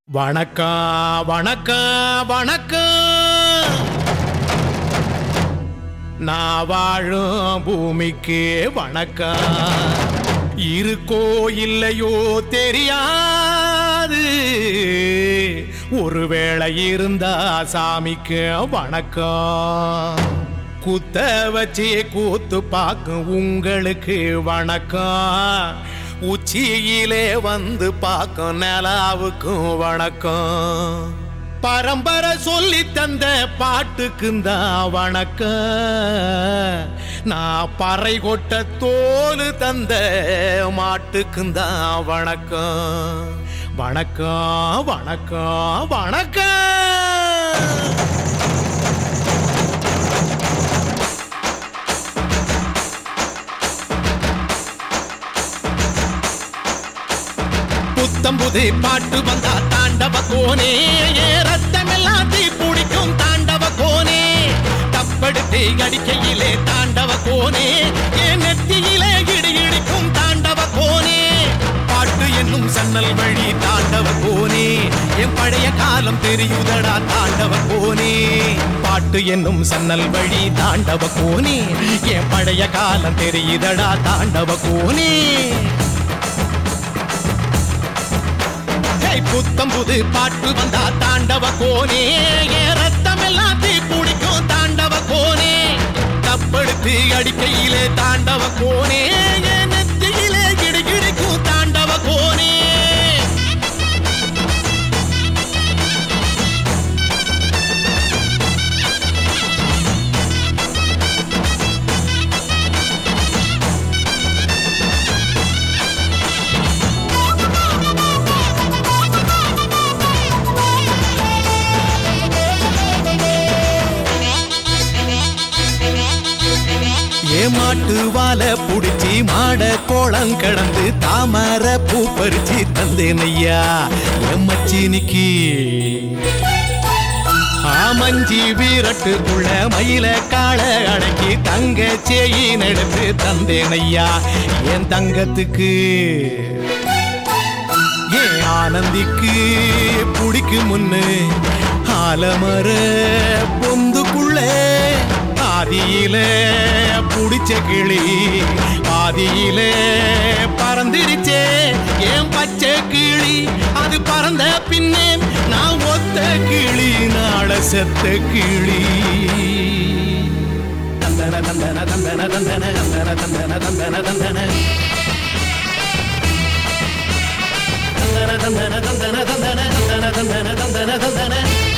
வணக்கம் வணக்கம் வணக்கம் நான் வாழும் பூமிக்கு வணக்கம் இருக்கோ இல்லையோ தெரியாது ஒருவேளை இருந்தா சாமிக்கு வணக்கம் குத்த வச்சு கூத்து பார்க்கும் உங்களுக்கு வணக்கம் உச்சியிலே வந்து பார்க்கும் நிலாவுக்கும் வணக்கம் பரம்பரை சொல்லி தந்த பாட்டுக்குந்தான் வணக்கம் நான் பறை கொட்ட தோல் தந்த மாட்டுக்குந்தான் வணக்கம் வணக்கம் வணக்கம் வணக்கம் புத்தம் புது பாட்டு வந்தா தாண்டவ கோனே ஏ ரத்தமெல்லாம் தீ பிடிக்கும் தாண்டவ கோனே தப்படுத்து அடிக்கையிலே தாண்டவ கோனே ஏ நெத்தியிலே இடி இடிக்கும் தாண்டவ கோனே பாட்டு என்னும் சன்னல் வழி தாண்டவ கோனே என் பழைய காலம் தெரியுதடா தாண்டவ கோனே பாட்டு என்னும் சன்னல் வழி தாண்டவ கோனே என் பழைய காலம் தெரியுதடா தாண்டவ கோனே ஹேய், புத்தம் புது பாட்டு வந்தா தாண்டவ கோனே என் ரத்தம் எல்லாம் தீ பிடிக்கும் தாண்டவ கோனே தப்படுத்து அடிக்கையிலே தாண்டவ கோனே என் நெத்தியிலே கிடி கிடிக்கும் தாண்டவ கோனே ஏமாட்டு வாழ புடிச்சி மாட கோளம் கடந்து தாமர பூ பறிச்சு தந்தேன் ஐயா எம்மச்சினிக்கு ஆமஞ்சி வீரட்டுக்குள்ள மயில காள அடக்கி தங்க செயின் எடுத்து தந்தேன் ஐயா என் தங்கத்துக்கு ஏன் ஆனந்திக்கு புடிக்கு முன்னு ஆலமர பொந்துக்குள்ள ஆதியில புடிச்ச கிளி ஆதியில பறந்துடுச்சே ஏன் பச்சை கிளி அது பறந்த பின்னே நான் ஒத்த கிளி நாள செத்த கிளி தந்தன தந்தன தந்தன தந்தன தந்தன தந்தன தந்தன தந்தன தந்தன தந்தன தந்தன தந்தன தந்தன தந்தன தந்தன தந்தன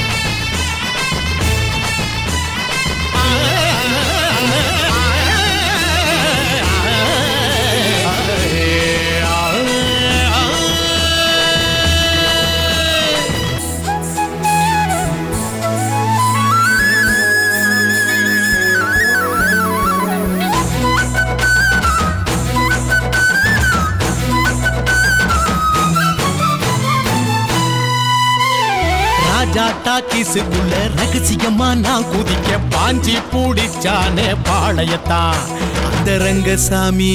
ராஜா டாக்கிஸுக்குள்ள ரகசியமா நான் குதிக்க பாஞ்சி பூடிச்சானே பாளையத்தான் அந்த ரங்கசாமி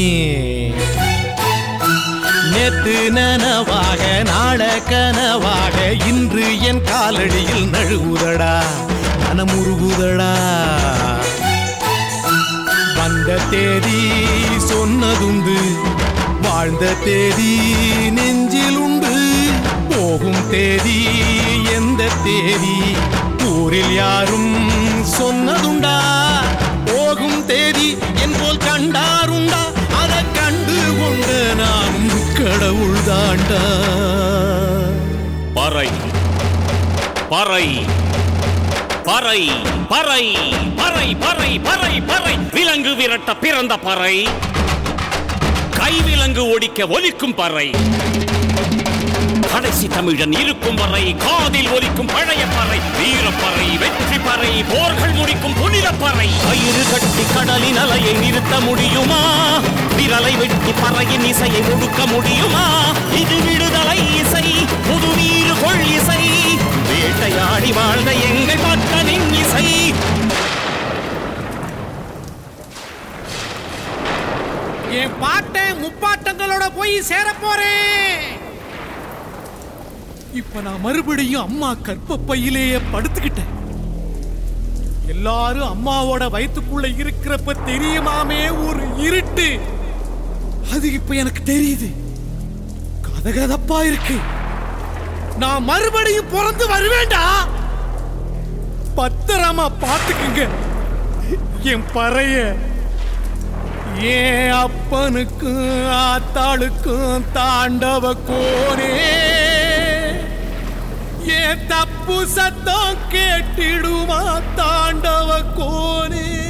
நேத்து நனவாக நாள கனவாக இன்று என் காலடியில் நழுவுதடா மனமுருகுதடா வந்த தேதி சொன்னதுண்டு வாழ்ந்த தேதி நெஞ்சில் உண்டு போகும் தேதி எந்த தேதி ஊரில் யாரும் சொன்னதுண்டா போகும் தேதி என் போல் கண்டாருண்டா அதை கண்டு கொண்ட நானும் கடவுள் தாண்டா பறை பறை பறை பறை பறை பறை பறை பறை விலங்கு விரட்ட பிறந்த பறை கைவிலங்கு ஒடிக்க ஒலிக்கும் பறை கடைசி தமிழன் இருக்கும் வரை காதில் ஒலிக்கும் பழைய பறை வீரப்பறை வெற்றி பறை போர்கள் முடிக்கும் புனித பறை கயிறு கட்டி கடலின் அலையை நிறுத்த முடியுமா விரலை வெட்டி பறையின் இசையை ஒடுக்க முடியுமா இது விடுதலை இசை புது வீறு கொள் இசை வேட்டையாடி வாழ்ந்த எங்கள் மக்களின் இசை என் பாட்டை முப்பாட்டங்களோட போய் சேர போறேன் இப்ப நான் மறுபடியும் அம்மா கற்பப்பையிலேயே படுத்துக்கிட்டேன் எல்லாரும் அம்மாவோட வயித்துக்குள்ள இருக்கிறப்ப தெரியுமாமே ஒரு இருட்டு அது இப்ப எனக்கு தெரியுது கதகதப்பா இருக்கு நான் மறுபடியும் பிறந்து வருவேண்டா பத்திரமா பாத்துக்குங்க என் பறைய ஏன் அப்பனுக்கும் ஆத்தாளுக்கும் தாண்டவ கோனே ஏன் தப்பு சத்தம் கேட்டிடுமா தாண்டவ கோனே